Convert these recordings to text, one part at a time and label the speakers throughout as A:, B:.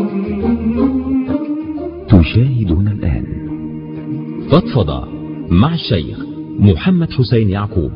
A: تشاهدون الآن فضفضة مع الشيخ محمد حسين يعقوب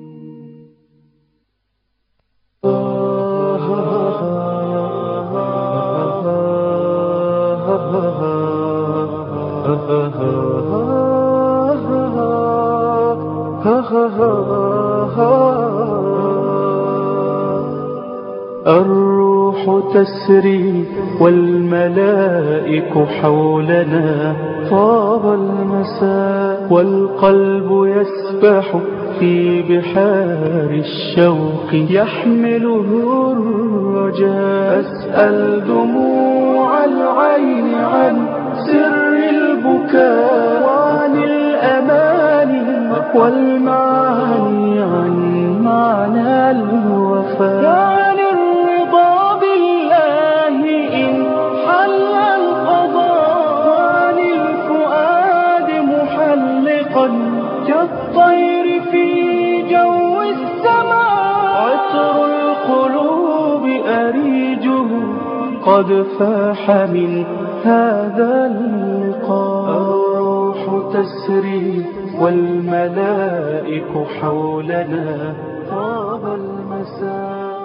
B: الروح تسري والملائك حولنا طاب المساء والقلب يسبح في بحار الشوق يحمله الرجاء أسأل دموع العين عن سر البكاء وعن الأماني والمعاني عن معنى الوفاء وعن الرضا بالله إن حل القضاء وعن الفؤاد محلقا كالطير في جو السماء عطر القلوب أريجه قد فاح من هذا اللقاء الروح تسري والملائك حولنا طاب المساء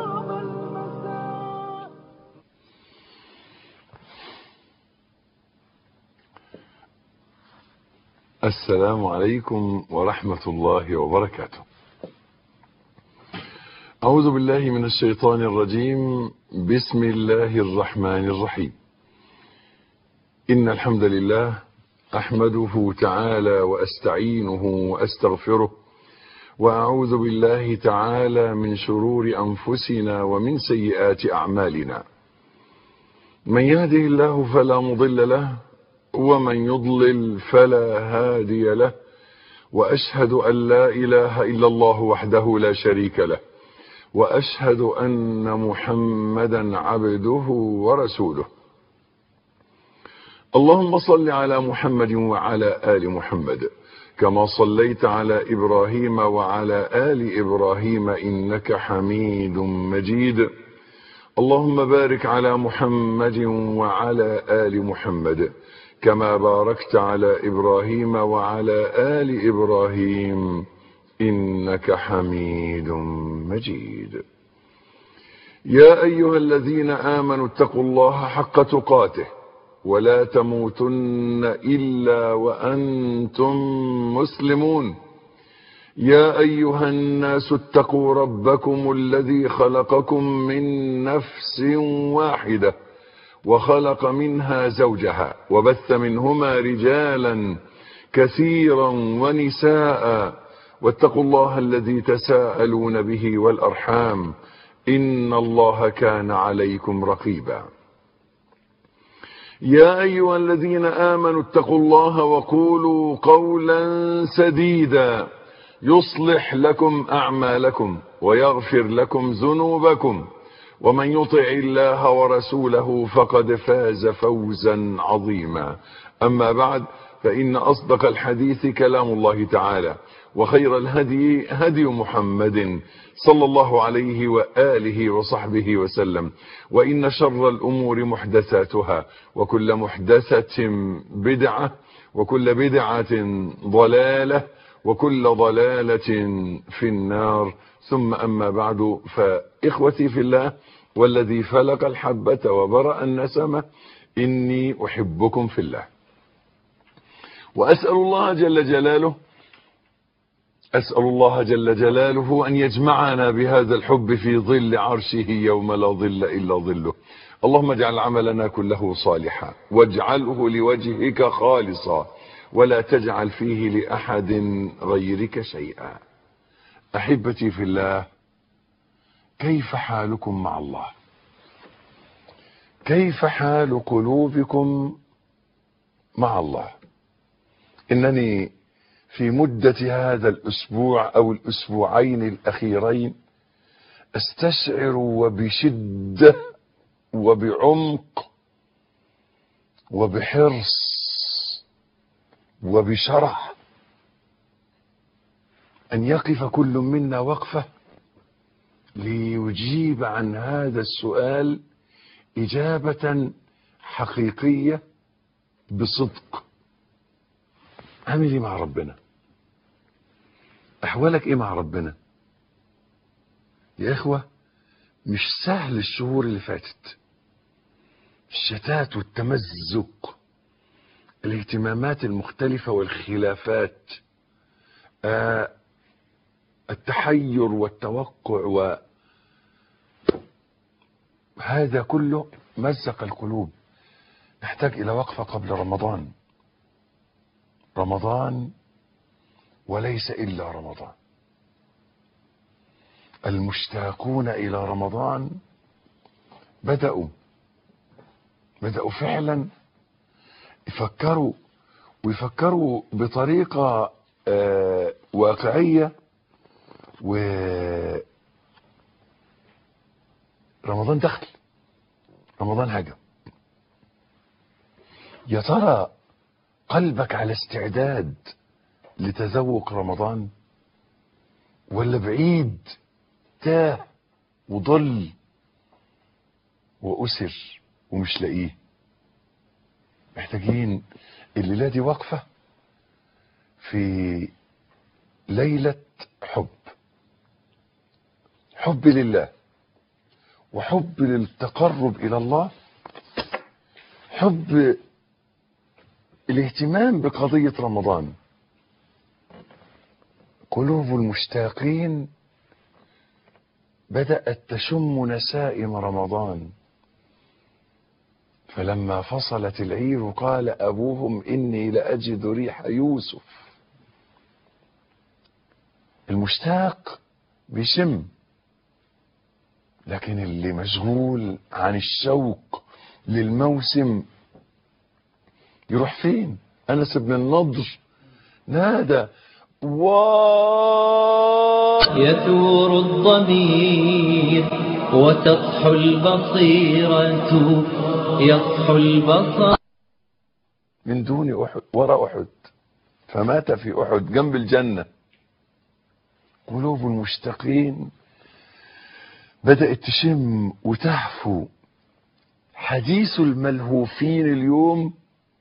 C: السلام عليكم ورحمة الله وبركاته أعوذ بالله من الشيطان الرجيم بسم الله الرحمن الرحيم إن الحمد لله أحمده تعالى وأستعينه وأستغفره وأعوذ بالله تعالى من شرور أنفسنا ومن سيئات أعمالنا من يهده الله فلا مضل له ومن يضلل فلا هادي له وأشهد أن لا إله إلا الله وحده لا شريك له وأشهد أن محمدا عبده ورسوله اللهم صل على محمد وعلى آل محمد كما صليت على إبراهيم وعلى آل إبراهيم إنك حميد مجيد اللهم بارك على محمد وعلى آل محمد كما باركت على إبراهيم وعلى آل إبراهيم إنك حميد مجيد يا أيها الذين آمنوا اتقوا الله حق تقاته ولا تموتن إلا وأنتم مسلمون يا أيها الناس اتقوا ربكم الذي خلقكم من نفس واحدة وخلق منها زوجها وبث منهما رجالا كثيرا ونساء واتقوا الله الذي تساءلون به والأرحام إن الله كان عليكم رقيبا يا أيها الذين آمنوا اتقوا الله وقولوا قولا سديدا يصلح لكم أعمالكم ويغفر لكم ذنوبكم ومن يطع الله ورسوله فقد فاز فوزا عظيما أما بعد فإن أصدق الحديث كلام الله تعالى وخير الهدي هدي محمد صلى الله عليه وآله وصحبه وسلم وإن شر الأمور محدثاتها وكل محدثة بدعة وكل بدعة ضلالة وكل ضلالة في النار ثم أما بعد فإخوتي في الله والذي فلق الحبة وبرأ النسمة إني أحبكم في الله وأسأل الله جل جلاله أسأل الله جل جلاله أن يجمعنا بهذا الحب في ظل عرشه يوم لا ظل إلا ظله اللهم اجعل عملنا كله صالحا واجعله لوجهك خالصا ولا تجعل فيه لأحد غيرك شيئا أحبتي في الله كيف حالكم مع الله كيف حال قلوبكم مع الله إنني في مدة هذا الأسبوع أو الأسبوعين الأخيرين أستشعر وبشدة وبعمق وبحرص وبشرع أن يقف كل منا وقفة ليجيب عن هذا السؤال إجابة حقيقية بصدق عامل ايه مع ربنا احوالك ايه مع ربنا يا اخوة مش سهل الشهور اللي فاتت الشتات والتمزق الاهتمامات المختلفة والخلافات آه التحير والتوقع و هذا كله مزق القلوب نحتاج إلى وقفة قبل رمضان رمضان وليس إلا رمضان المشتاقون إلى رمضان بدأوا بدأوا فعلا يفكروا ويفكروا بطريقة آه واقعية و رمضان دخل رمضان هجم يا ترى قلبك على استعداد لتذوق رمضان ولا بعيد تاه وضل وأسر ومش لاقيه محتاجين الليلة دي وقفة في ليلة حب حب لله وحب للتقرب إلى الله حب الاهتمام بقضية رمضان قلوب المشتاقين بدأت تشم نسائم رمضان فلما فصلت العير قال أبوهم إني لأجد ريح يوسف المشتاق بيشم لكن اللي مشغول عن الشوق للموسم يروح فين أنس بن النضر نادى واه
B: يثور الضمير وتضحو البصيرة يضحو البصر
C: من دون أحد وراء أحد فمات في أحد جنب الجنة قلوب المشتاقين بدأت تشم وتهفو حديث الملهوفين اليوم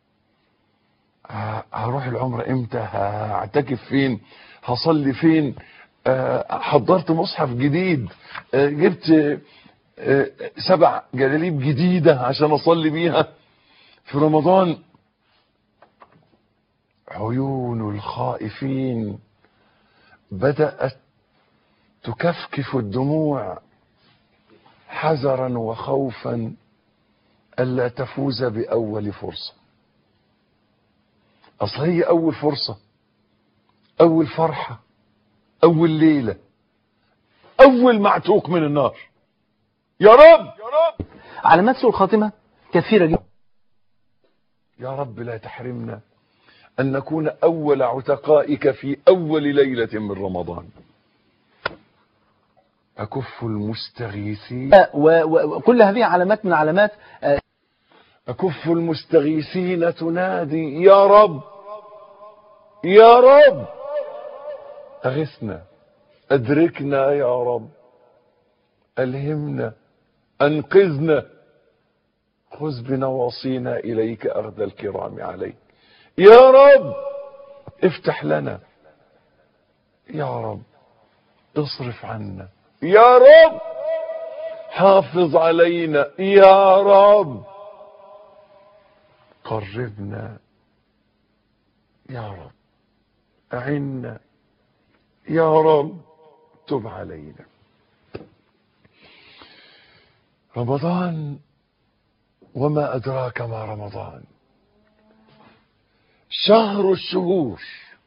C: ه- هروح العمرة امتى هعتكف فين هصلي فين آه، حضرت مصحف جديد آه، جبت آه، سبع جلاليب جديدة عشان اصلي بيها في رمضان عيون الخائفين بدأت تكفكف الدموع حذرا وخوفا ألا تفوز بأول فرصة أصل هي أول فرصة أول فرحة أول ليلة أول معتوق من النار يا رب
D: علامات سوء الخاتمة كثيرة جدا
C: يا رب لا تحرمنا أن نكون أول عتقائك في أول ليلة من رمضان أكف المستغيثين
D: و- و- وكل هذه علامات من علامات آه،
C: أكف المستغيثين تنادي يا رب يا رب أغثنا أدركنا يا رب ألهمنا أنقذنا خذ بنواصينا إليك أخذ الكرام عليك يا رب افتح لنا يا رب اصرف عنا يا رب حافظ علينا يا رب قربنا يا رب أعنا يا رب تب علينا رمضان وما أدراك ما رمضان شهر الشهور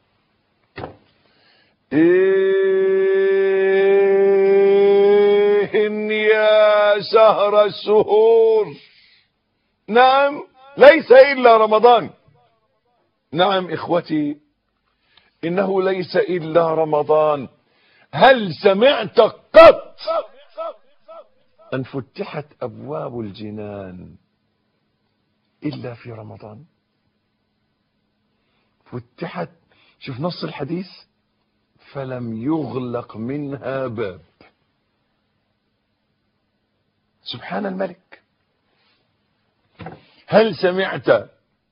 C: إيه يا شهر الشهور نعم ليس إلا رمضان نعم إخوتي إنه ليس إلا رمضان هل سمعت قط أن فتحت أبواب الجنان إلا في رمضان فتحت شوف نص الحديث فلم يغلق منها باب سبحان الملك هل سمعت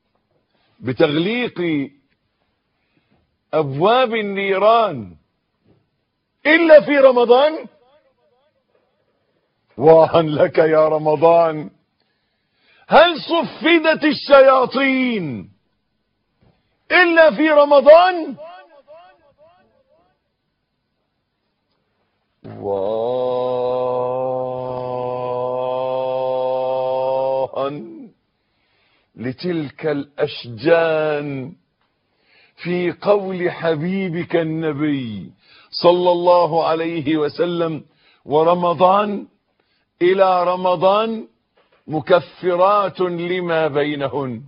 C: بتغليق ابواب النيران الا في رمضان واها لك يا رمضان هل صفدت الشياطين الا في رمضان واها لتلك الاشجان في قول حبيبك النبي صلى الله عليه وسلم ورمضان الى رمضان مكفرات لما بينهن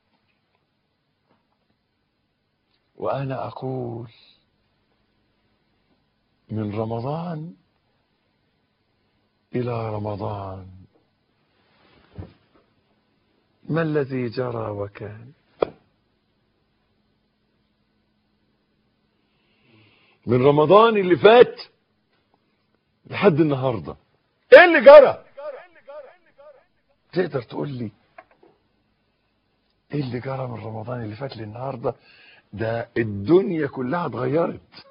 C: وانا اقول من رمضان الى رمضان ما الذي جرى وكان من رمضان اللي فات لحد النهارده ايه اللي جرى تقدر تقول لي ايه اللي جرى من رمضان اللي فات للنهارده ده الدنيا كلها اتغيرت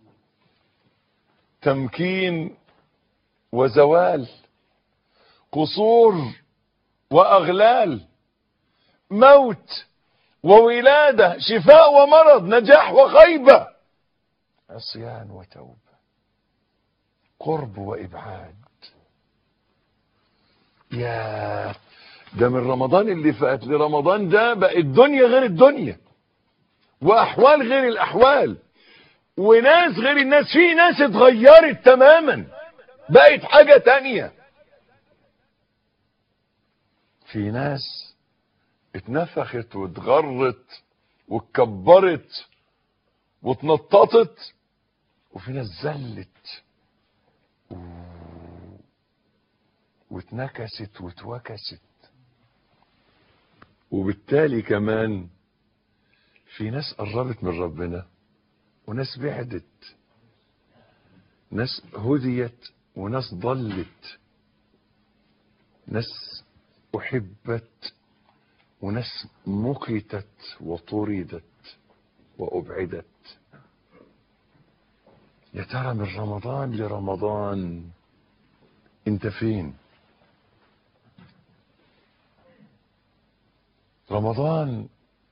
C: تمكين وزوال قصور واغلال موت وولاده شفاء ومرض نجاح وخيبه عصيان وتوبه قرب وابعاد يا ده من رمضان اللي فات لرمضان ده بقى الدنيا غير الدنيا واحوال غير الاحوال وناس غير الناس في ناس اتغيرت تماما بقت حاجة تانية في ناس اتنفخت واتغرت واتكبرت واتنططت وفي ناس زلت و... واتنكست واتوكست وبالتالي كمان في ناس قربت من ربنا وناس بعدت ناس هديت وناس ضلت ناس احبت وناس مقتت وطردت وابعدت يا ترى من رمضان لرمضان انت فين رمضان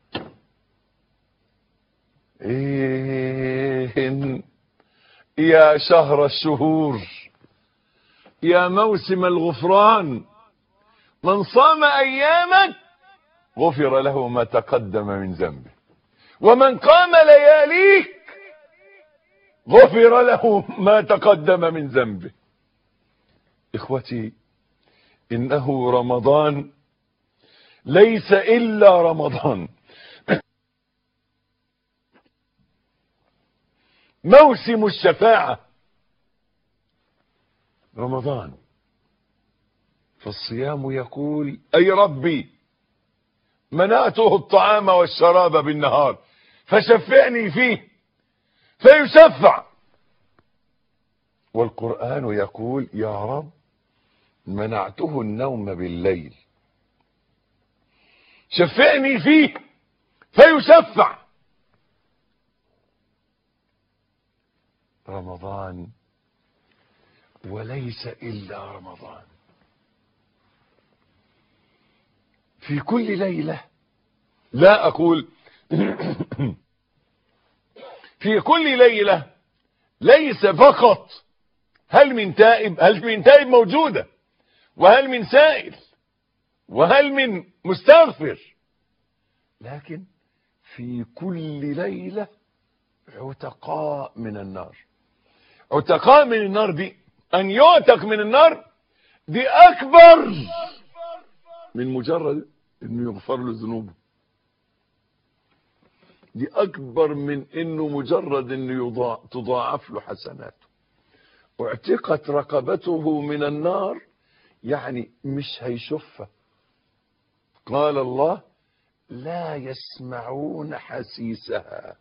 C: إيه يا شهر الشهور يا موسم الغفران من صام ايامك غفر له ما تقدم من ذنبه ومن قام لياليك غفر له ما تقدم من ذنبه اخوتي انه رمضان ليس الا رمضان موسم الشفاعة رمضان فالصيام يقول أي ربي منعته الطعام والشراب بالنهار فشفعني فيه فيشفع والقرآن يقول يا رب منعته النوم بالليل شفعني فيه فيشفع رمضان وليس إلا رمضان في كل ليلة لا أقول في كل ليلة ليس فقط هل من تائب هل من تائب موجودة وهل من سائل وهل من مستغفر لكن في كل ليلة عتقاء من النار عتقاء من النار دي ان يعتق من النار دي اكبر من مجرد انه يغفر له ذنوبه دي اكبر من انه مجرد انه يضاع تضاعف له حسناته اعتقت رقبته من النار يعني مش هيشوفها قال الله لا يسمعون حسيسها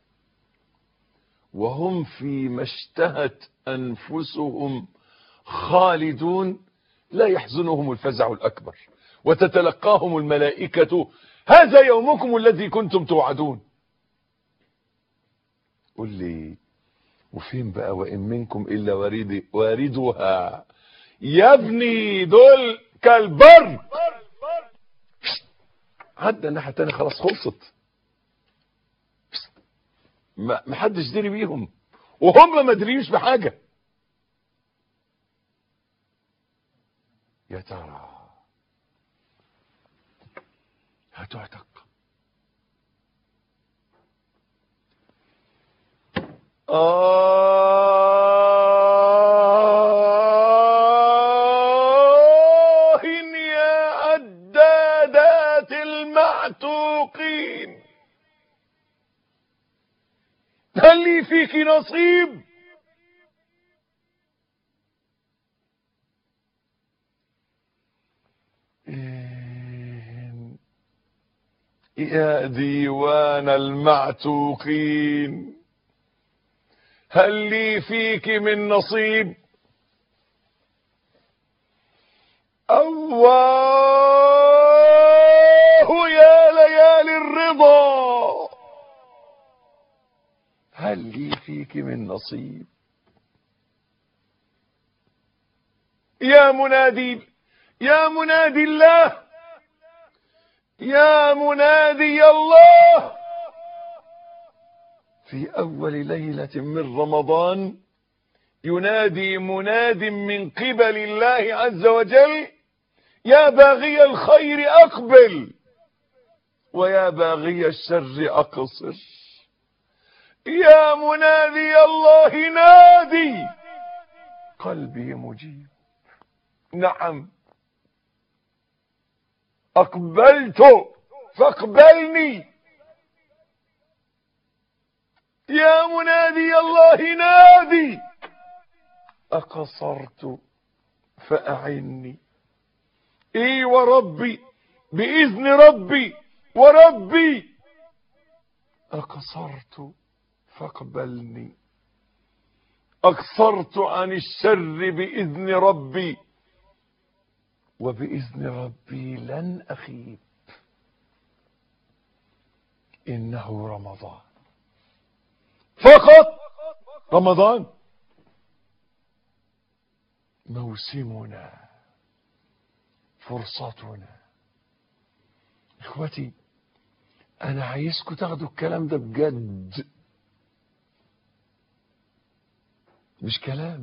C: وهم فيما اشتهت انفسهم خالدون لا يحزنهم الفزع الاكبر وتتلقاهم الملائكة هذا يومكم الذي كنتم توعدون قل لي وفين بقى وإن منكم إلا وارد واردها يا ابني دول كالبر عدى الناحية التانية خلاص خلصت ما ما حدش دري بيهم وهم ما دريوش بحاجة يا ترى هتعتق آه يا عدادات المعتوقين هل لي فيك نصيب إن- يا ديوان المعتوقين هل لي فيك من نصيب الله يا ليالي الرضا هل لي فيك من نصيب يا منادي يا منادي الله يا منادي الله في أول ليلة من رمضان ينادي مناد من قبل الله عز وجل يا باغي الخير أقبل ويا باغي الشر أقصر يا منادي الله نادي قلبي مجيب نعم أقبلت فاقبلني يا منادي الله نادي أقصرت فأعني إي وربي بإذن ربي وربي أقصرت فاقبلني أقصرت عن الشر بإذن ربي وبإذن ربي لن أخيب إنه رمضان فقط رمضان موسمنا فرصتنا اخوتي انا عايزكم تاخدوا الكلام ده بجد مش كلام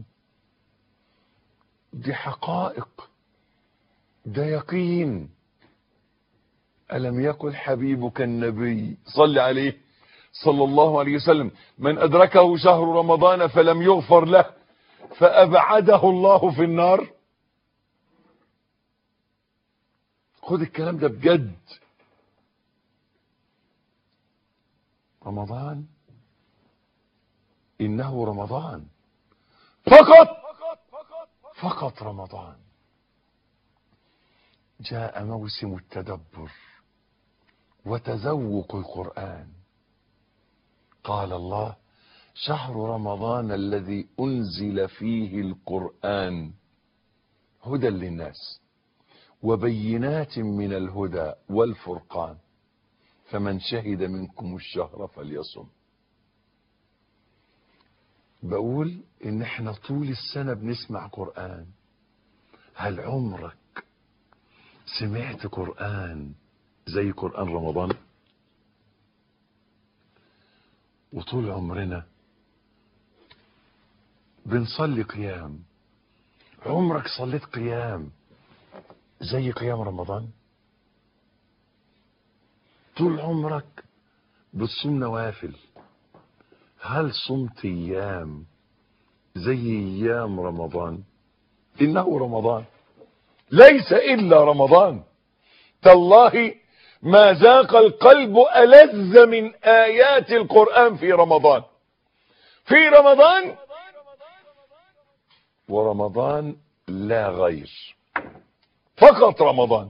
C: دي حقائق ده يقين ألم يقل حبيبك النبي صل عليه صلى الله عليه وسلم من أدركه شهر رمضان فلم يغفر له فأبعده الله في النار خد الكلام ده بجد رمضان إنه رمضان فقط فقط رمضان جاء موسم التدبر وتذوق القرآن قال الله شهر رمضان الذي أنزل فيه القرآن هدى للناس وبينات من الهدى والفرقان فمن شهد منكم الشهر فليصم بقول ان احنا طول السنة بنسمع قرآن هل عمرك سمعت قرآن زي قرآن رمضان وطول عمرنا بنصلي قيام عمرك صليت قيام زي قيام رمضان طول عمرك بتصوم نوافل هل صمت ايام زي ايام رمضان انه رمضان ليس الا رمضان تالله ما ذاق القلب ألذ من آيات القرآن في رمضان في رمضان ورمضان لا غير فقط رمضان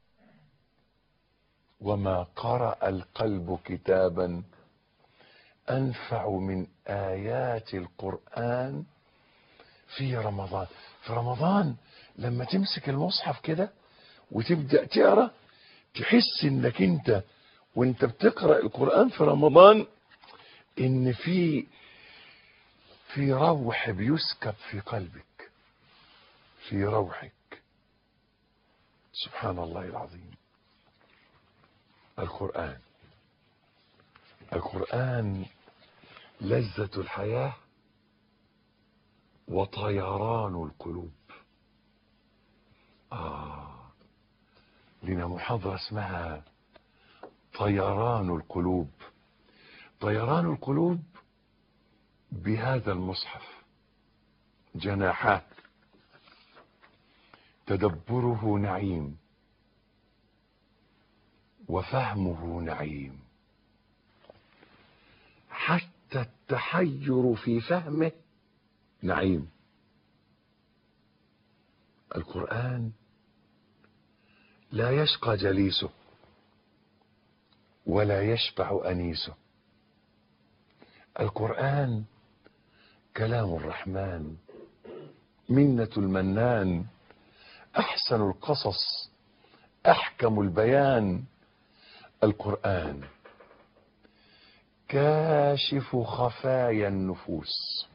C: وما قرأ القلب كتابا أنفع من آيات القرآن في رمضان في رمضان لما تمسك المصحف كده وتبدأ تقرأ تحس انك انت وانت بتقرأ القرآن في رمضان ان في في روح بيسكب في قلبك في روحك سبحان الله العظيم القرآن القرآن لذة الحياة وطيران القلوب آه لنا محاضرة اسمها طيران القلوب طيران القلوب بهذا المصحف جناحات تدبره نعيم وفهمه نعيم حتى التحير في فهمه نعيم القرآن لا يشقى جليسه ولا يشبع أنيسه القرآن كلام الرحمن منة المنان أحسن القصص أحكم البيان القرآن كاشف خفايا النفوس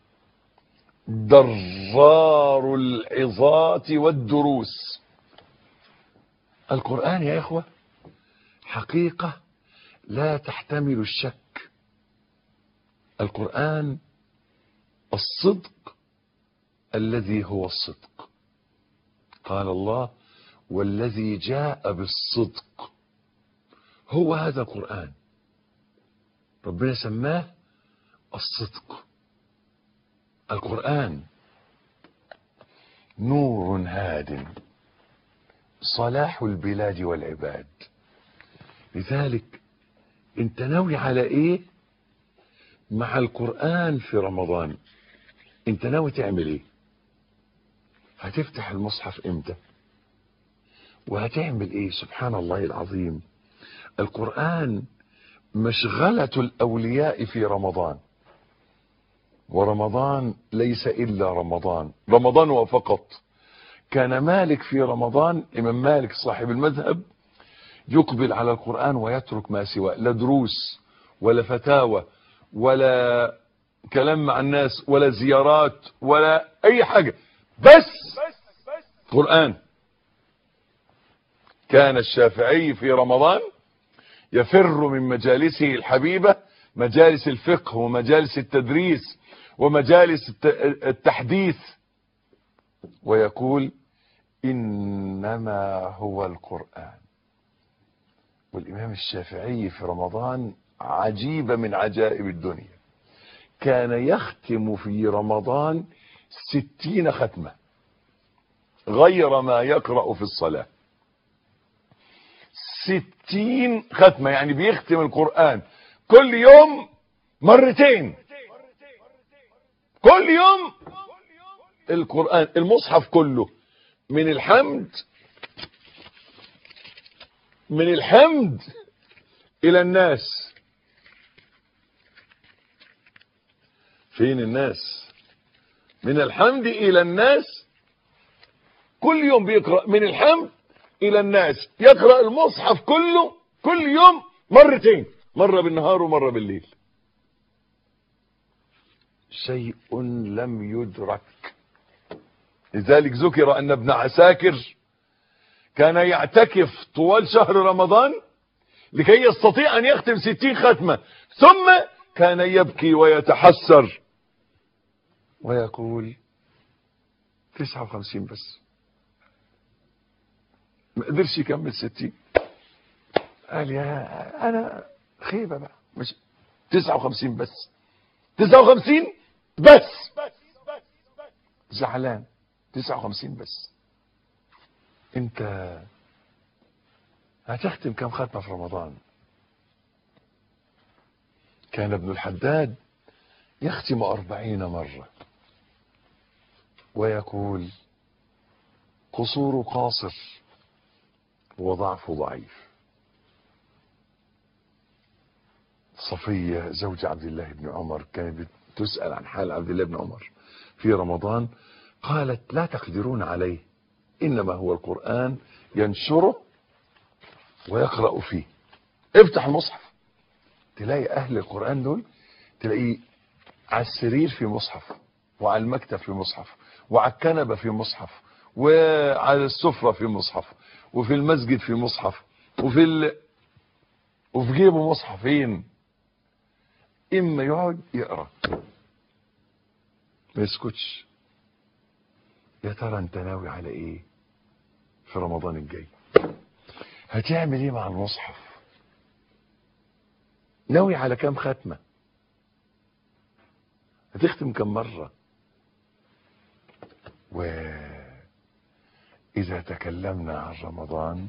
C: درار العظات والدروس القرآن يا إخوة حقيقة لا تحتمل الشك القرآن الصدق الذي هو الصدق قال الله والذي جاء بالصدق هو هذا القرآن ربنا سماه الصدق القرآن نور هاد صلاح البلاد والعباد لذلك انت ناوي على ايه مع القرآن في رمضان انت ناوي تعمل ايه هتفتح المصحف امتى وهتعمل ايه سبحان الله العظيم القرآن مشغلة الأولياء في رمضان ورمضان ليس إلا رمضان رمضان وفقط كان مالك في رمضان إمام مالك صاحب المذهب يقبل على القرآن ويترك ما سواه لا دروس ولا فتاوى ولا كلام مع الناس ولا زيارات ولا أي حاجة بس قرآن كان الشافعي في رمضان يفر من مجالسه الحبيبة مجالس الفقه ومجالس التدريس ومجالس التحديث ويقول إنما هو القرآن والإمام الشافعي في رمضان عجيبة من عجائب الدنيا كان يختم في رمضان ستين ختمة غير ما يقرأ في الصلاة ستين ختمة يعني بيختم القرآن كل يوم مرتين كل يوم القرآن المصحف كله من الحمد من الحمد إلى الناس فين الناس من الحمد إلى الناس كل يوم بيقرأ من الحمد إلى الناس يقرأ المصحف كله كل يوم مرتين مرة بالنهار ومرة بالليل شيء لم يدرك لذلك ذكر أن ابن عساكر كان يعتكف طوال شهر رمضان لكي يستطيع أن يختم ستين ختمة ثم كان يبكي ويتحسر ويقول تسعة وخمسين بس ما قدرش يكمل ستين قال يا أنا خيبة بقى مش تسعة وخمسين بس تسعة وخمسين بس زعلان تسعة وخمسين بس انت هتختم كم ختمة في رمضان كان ابن الحداد يختم أربعين مرة ويقول قصور قاصر وضعف ضعيف صفية زوج عبد الله بن عمر كانت تسأل عن حال عبد الله بن عمر في رمضان قالت لا تقدرون عليه إنما هو القرآن ينشره ويقرأ فيه افتح المصحف تلاقي أهل القرآن دول تلاقيه على السرير في مصحف وعلى المكتب في مصحف وعلى الكنبة في مصحف وعلى السفرة في مصحف وفي المسجد في مصحف وفي ال... وفي جيبه مصحفين إما يقعد يقرأ ما يسكتش يا ترى انت ناوي على ايه في رمضان الجاي هتعمل ايه مع المصحف ناوي على كام ختمة هتختم كم مرة وإذا تكلمنا عن رمضان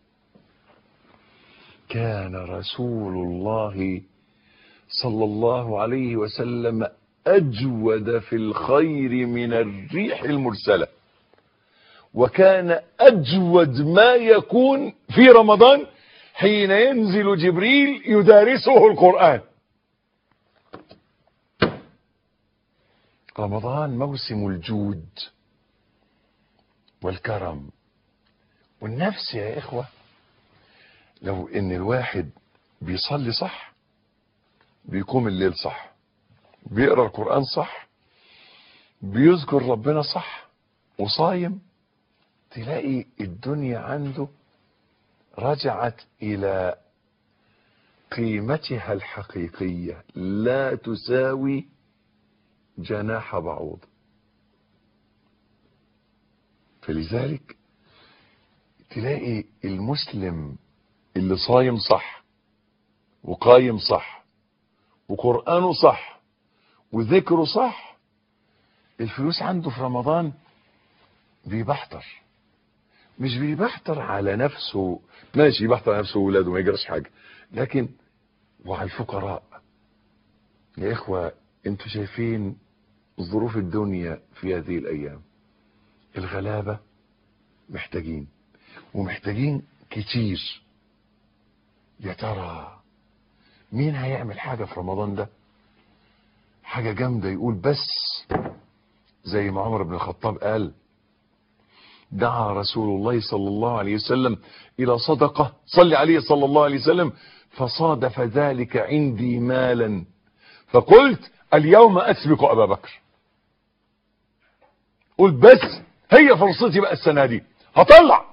C: كان رسول الله صلى الله عليه وسلم أجود في الخير من الريح المرسلة وكان أجود ما يكون في رمضان حين ينزل جبريل يدارسه القرآن رمضان موسم الجود والكرم والنفس يا إخوة لو إن الواحد بيصلي صح بيقوم الليل صح بيقرأ القرآن صح بيذكر ربنا صح وصايم تلاقي الدنيا عنده رجعت إلى قيمتها الحقيقية لا تساوي جناح بعوض فلذلك تلاقي المسلم اللي صايم صح وقايم صح وقرآنه صح وذكره صح الفلوس عنده في رمضان بيبحتر مش بيبحتر على نفسه ماشي يبحتر على نفسه وولاده ما يجراش حاجة لكن وعلى الفقراء يا إخوة انتوا شايفين ظروف الدنيا في هذه الأيام الغلابة محتاجين ومحتاجين كتير يا ترى مين هيعمل حاجة في رمضان ده حاجة جامدة يقول بس زي ما عمر بن الخطاب قال دعا رسول الله صلى الله عليه وسلم إلى صدقة صلي عليه صلى الله عليه وسلم فصادف ذلك عندي مالا فقلت اليوم أسبق أبا بكر قلت بس هي فرصتي بقى السنة دي هطلع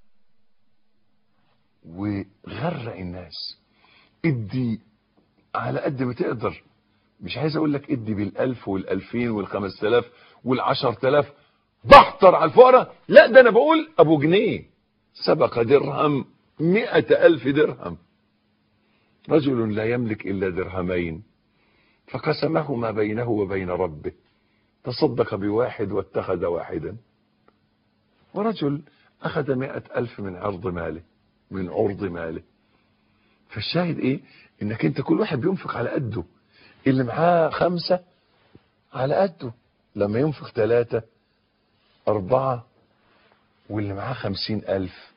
C: وغرق الناس ادي على قد ما تقدر مش عايز اقول لك ادي بالالف والالفين والخمس تلاف والعشر تلاف بحتر على الفقراء لا ده انا بقول ابو جنيه سبق درهم مئة الف درهم رجل لا يملك الا درهمين فقسمهما بينه وبين ربه تصدق بواحد واتخذ واحدا ورجل اخذ مئة الف من عرض ماله من عرض ماله فالشاهد ايه انك انت كل واحد بينفق على قده اللي معاه خمسة على قده لما ينفق ثلاثة أربعة واللي معاه خمسين ألف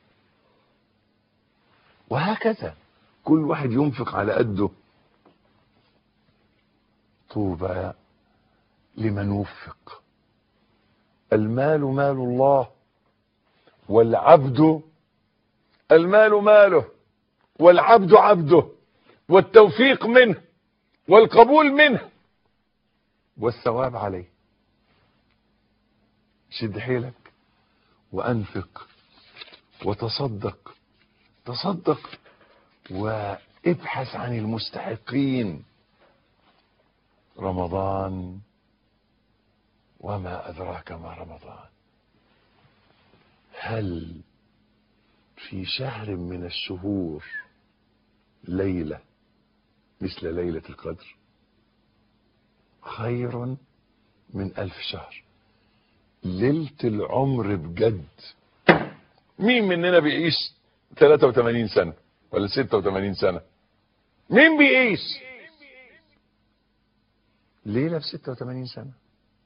C: وهكذا كل واحد ينفق على قده طوبى لمن وفق المال مال الله والعبد المال ماله والعبد عبده والتوفيق منه والقبول منه والثواب عليه شد حيلك وانفق وتصدق تصدق وابحث عن المستحقين رمضان وما أدراك ما رمضان هل في شهر من الشهور ليلة مثل ليلة القدر خير من ألف شهر ليلة العمر بجد مين مننا بيعيش 83 سنة ولا 86 سنة مين بيعيش ليلة ب 86 سنة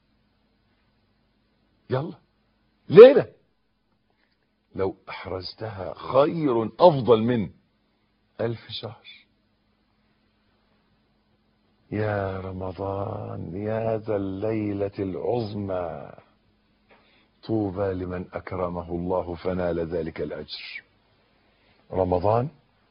C: يلا ليلة لو احرزتها خير افضل من الف شهر يا رمضان يا ذا الليلة العظمى طوبى لمن أكرمه الله فنال ذلك الأجر رمضان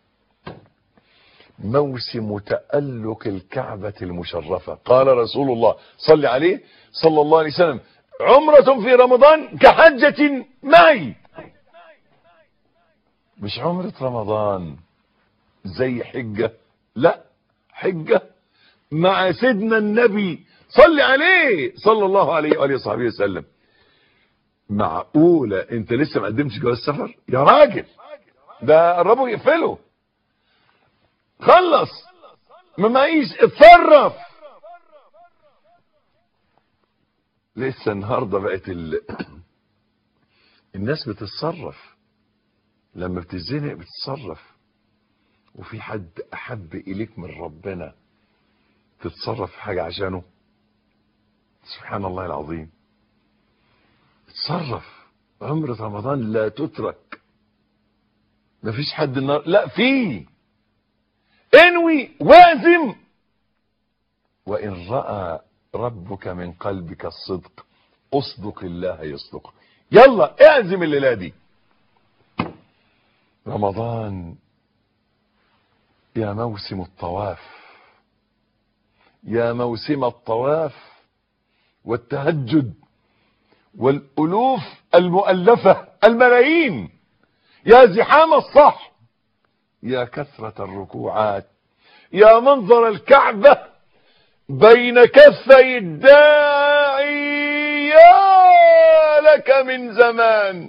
C: موسم تألق الكعبة المشرفة قال رسول الله صل عليه صلى الله عليه وسلم عمرة في رمضان كحجة معي مش عمرة رمضان زي حجة لا حجة مع سيدنا النبي صل عليه صلى الله عليه وآله وصحبه وسلم معقولة انت لسه ما قدمتش جواز سفر يا راجل ده قربوا يقفلوا خلص ما معيش اتصرف لسه النهارده بقت ال... الناس بتتصرف لما بتزنق بتتصرف وفي حد احب اليك من ربنا تتصرف في حاجه عشانه سبحان الله العظيم اتصرف عمرة رمضان لا تترك مفيش حد النار لا في انوي وازم وان راى ربك من قلبك الصدق اصدق الله يصدق يلا اعزم الليله دي رمضان يا موسم الطواف يا موسم الطواف والتهجد والالوف المؤلفه الملايين يا زحام الصح يا كثره الركوعات يا منظر الكعبه بين كفي الداعي يا لك من زمان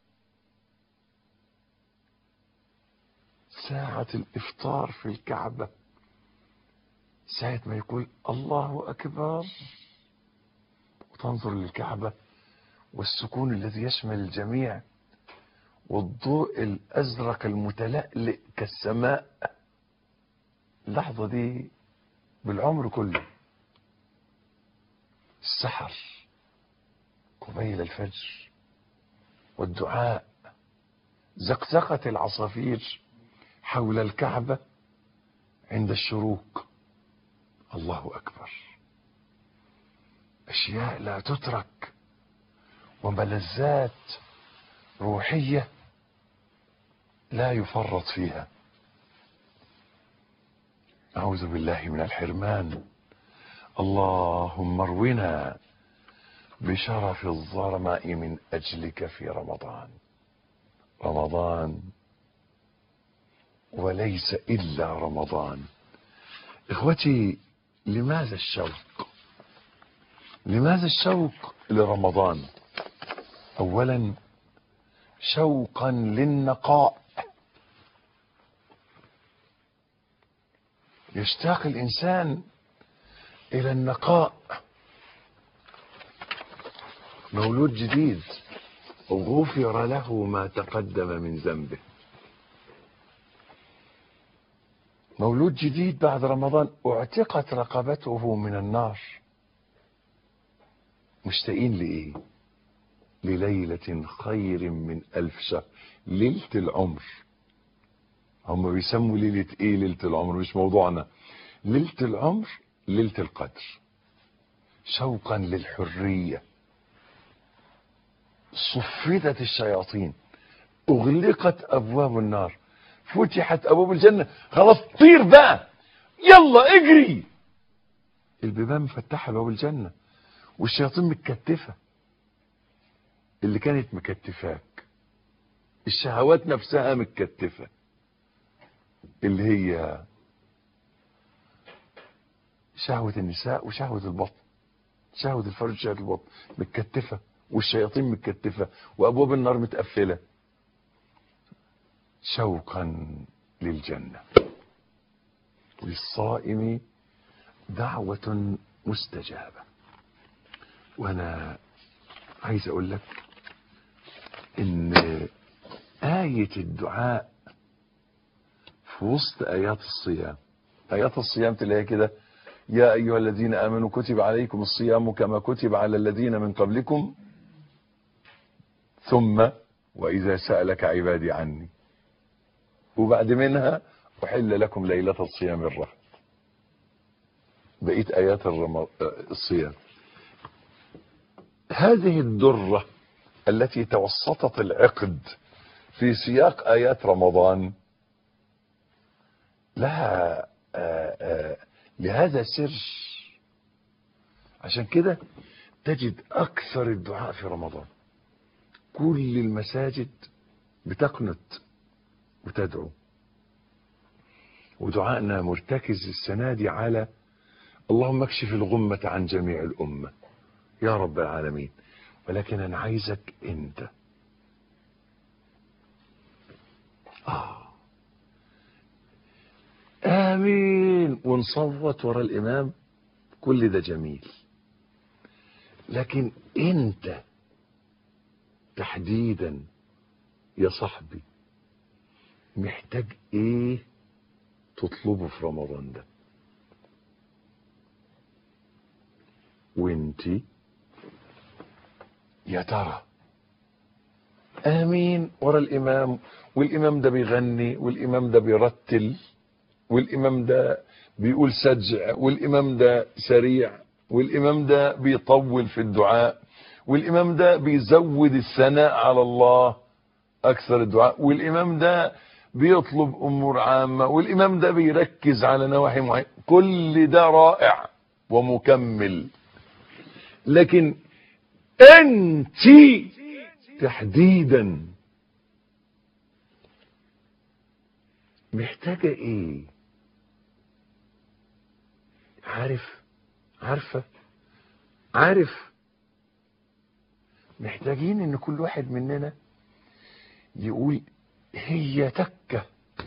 C: ساعة الإفطار في الكعبة ساعة ما يقول الله أكبر وتنظر للكعبة والسكون الذي يشمل الجميع والضوء الأزرق المتلألئ كالسماء اللحظة دي بالعمر كله السحر قبيل الفجر والدعاء زقزقة العصافير حول الكعبة عند الشروق الله أكبر أشياء لا تترك وملذات روحية لا يفرط فيها أعوذ بالله من الحرمان اللهم ارونا بشرف الظرماء من أجلك في رمضان رمضان وليس إلا رمضان إخوتي لماذا الشوق لماذا الشوق لرمضان أولا شوقا للنقاء يشتاق الإنسان إلى النقاء مولود جديد غفر له ما تقدم من ذنبه مولود جديد بعد رمضان اعتقت رقبته من النار مشتاقين لإيه لليلة خير من ألف شهر ليلة العمر هم بيسموا ليلة ايه ليلة العمر مش موضوعنا ليلة العمر ليلة القدر شوقا للحرية صفدت الشياطين اغلقت ابواب النار فتحت ابواب الجنة خلاص طير بقى يلا اجري البيبان مفتحة باب الجنة والشياطين متكتفة اللي كانت مكتفاك الشهوات نفسها متكتفة اللي هي شهوة النساء وشهوة البطن شهوة الفرج وشهوة البطن متكتفة والشياطين متكتفة وأبواب النار متقفلة شوقا للجنة للصائم دعوة مستجابة وأنا عايز أقول لك إن آية الدعاء في وسط آيات الصيام آيات الصيام تلاقيها كده يا أيها الذين آمنوا كتب عليكم الصيام كما كتب على الذين من قبلكم ثم وإذا سألك عبادي عني وبعد منها أحل لكم ليلة الصيام الرحم بقيت آيات الرم... الصيام هذه الدرة التي توسطت العقد في سياق آيات رمضان لها آآ آآ لهذا سر عشان كده تجد أكثر الدعاء في رمضان كل المساجد بتقنط وتدعو ودعائنا مرتكز السنة دي على اللهم اكشف الغمة عن جميع الأمة يا رب العالمين ولكن أنا عايزك أنت آه. آمين ونصوت ورا الإمام كل ده جميل لكن أنت تحديدا يا صاحبي محتاج ايه تطلبه في رمضان ده وانتي يا ترى امين ورا الامام والامام ده بيغني والامام ده بيرتل والامام ده بيقول سجع والامام ده سريع والامام ده بيطول في الدعاء والامام ده بيزود الثناء على الله اكثر الدعاء والامام ده بيطلب امور عامه والامام ده بيركز على نواحي معينه كل ده رائع ومكمل لكن انت تحديدا محتاجه ايه عارف عارفه عارف محتاجين ان كل واحد مننا يقول هي تكة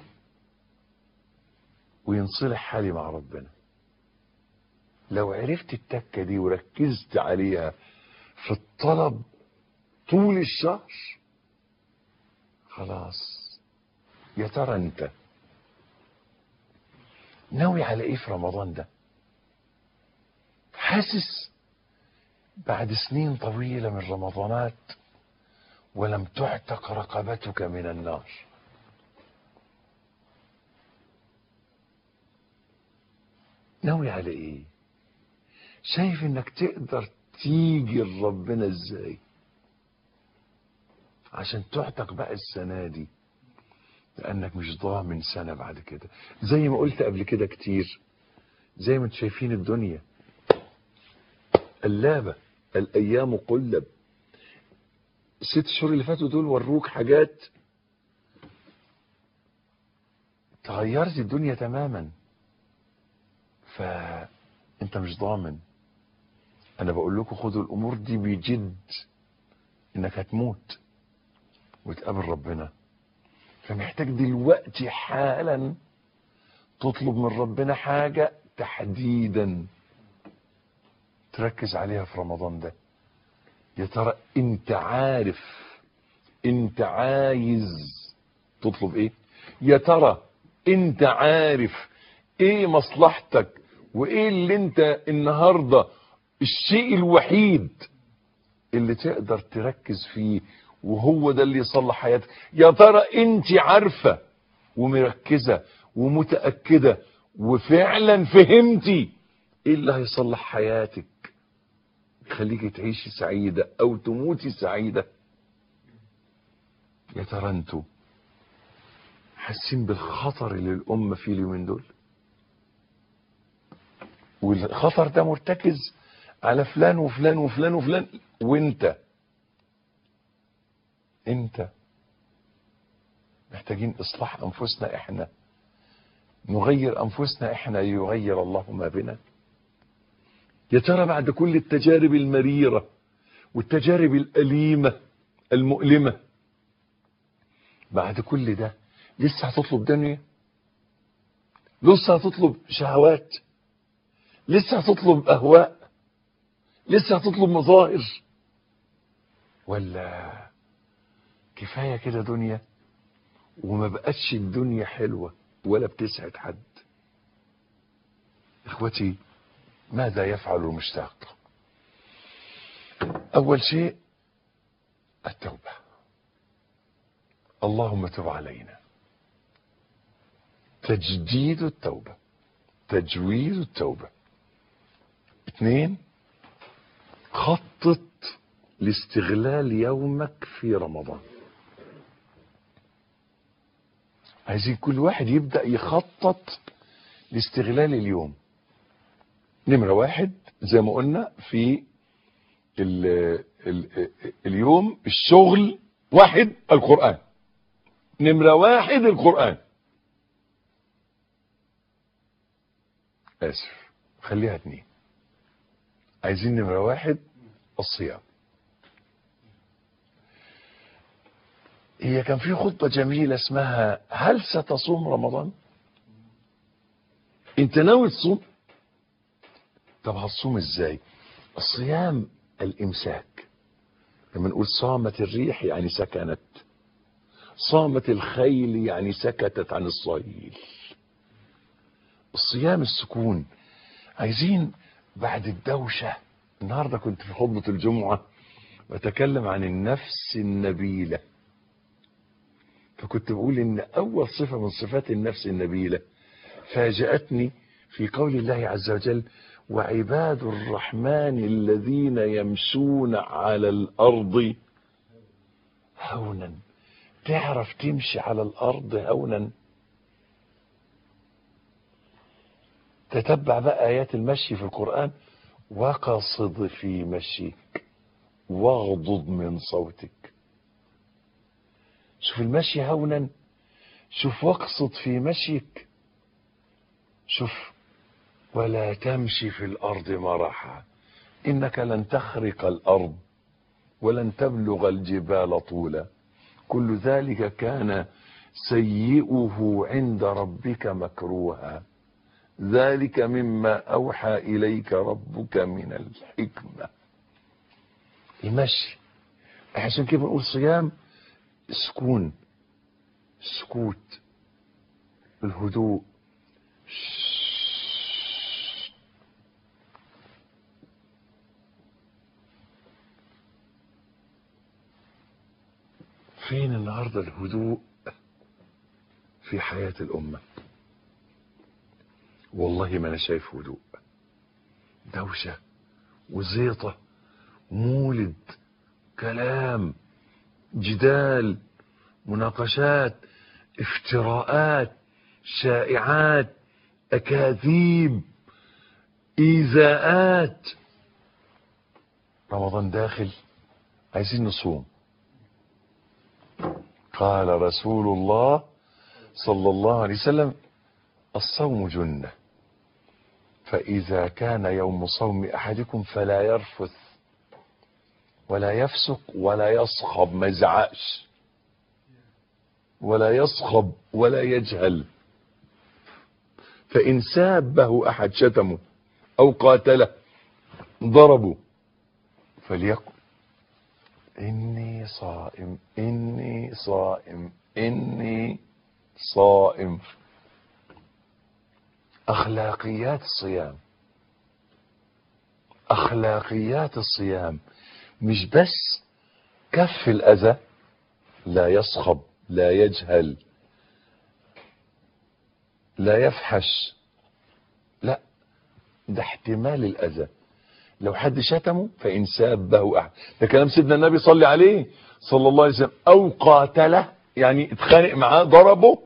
C: وينصلح حالي مع ربنا لو عرفت التكة دي وركزت عليها في الطلب طول الشهر خلاص يا ترى انت ناوي على ايه في رمضان ده حاسس بعد سنين طويلة من رمضانات ولم تعتق رقبتك من النار ناوي على ايه شايف انك تقدر تيجي لربنا ازاي عشان تعتق بقى السنة دي لانك مش ضامن سنة بعد كده زي ما قلت قبل كده كتير زي ما انتم شايفين الدنيا قلابة الايام قلب الست شهور اللي فاتوا دول وروك حاجات تغيرت الدنيا تماما فانت مش ضامن انا بقول لكم خدوا الامور دي بجد انك هتموت وتقابل ربنا فمحتاج دلوقتي حالا تطلب من ربنا حاجة تحديدا تركز عليها في رمضان ده يا ترى انت عارف انت عايز تطلب ايه يا ترى انت عارف ايه مصلحتك وايه اللي انت النهاردة الشيء الوحيد اللي تقدر تركز فيه وهو ده اللي يصلح حياتك يا ترى انت عارفة ومركزة ومتأكدة وفعلا فهمتي ايه اللي هيصلح حياتك يخليكي تعيشي سعيدة او تموتي سعيدة يا ترى انتوا حاسين بالخطر اللي الأمة فيه اليومين دول والخطر ده مرتكز على فلان وفلان وفلان وفلان وانت انت محتاجين اصلاح انفسنا احنا نغير انفسنا احنا يغير الله ما بنا يا ترى بعد كل التجارب المريرة والتجارب الأليمة المؤلمة بعد كل ده لسه هتطلب دنيا لسه هتطلب شهوات لسه هتطلب أهواء لسه هتطلب مظاهر ولا كفاية كده دنيا وما بقتش الدنيا حلوة ولا بتسعد حد اخوتي ماذا يفعل المشتاق اول شيء التوبة اللهم تب علينا تجديد التوبة تجويد التوبة اثنين خطط لاستغلال يومك في رمضان عايزين كل واحد يبدأ يخطط لاستغلال اليوم نمرة واحد زي ما قلنا في ال ال اليوم الشغل واحد القرآن نمرة واحد القرآن آسف خليها اتنين عايزين نمرة واحد الصيام هي كان في خطبة جميلة اسمها هل ستصوم رمضان انت ناوي تصوم طب هتصوم ازاي الصيام الامساك لما نقول صامت الريح يعني سكنت صامت الخيل يعني سكتت عن الصيل الصيام السكون عايزين بعد الدوشة النهاردة كنت في خطبة الجمعة بتكلم عن النفس النبيلة فكنت بقول ان اول صفة من صفات النفس النبيلة فاجأتني في قول الله عز وجل وعباد الرحمن الذين يمشون على الارض هونا تعرف تمشي على الارض هونا تتبع بقى ايات المشي في القرآن وقصد في مشيك واغضض من صوتك شوف المشي هونا شوف واقصد في مشيك شوف ولا تمشي في الارض مرحا انك لن تخرق الارض ولن تبلغ الجبال طولا كل ذلك كان سيئه عند ربك مكروها ذلك مما اوحى اليك ربك من الحكمه المشي عشان كده بنقول صيام سكون سكوت الهدوء فين النهارده الهدوء في حياة الأمة والله ما أنا شايف هدوء دوشة وزيطة مولد كلام جدال مناقشات افتراءات شائعات أكاذيب إيذاءات رمضان داخل عايزين نصوم قال رسول الله صلى الله عليه وسلم الصوم جنة فإذا كان يوم صوم أحدكم فلا يرفث ولا يفسق ولا يصخب ما يزعقش ولا يصخب ولا يجهل فإن سابه أحد شتمه أو قاتله ضربه فليقل إني صائم إني صائم إني صائم أخلاقيات الصيام أخلاقيات الصيام مش بس كف الأذى لا يصخب لا يجهل لا يفحش لا ده احتمال الأذى لو حد شتمه فإن سابه أحد ده كلام سيدنا النبي صلى عليه صلى الله عليه وسلم أو قاتله يعني اتخانق معاه ضربه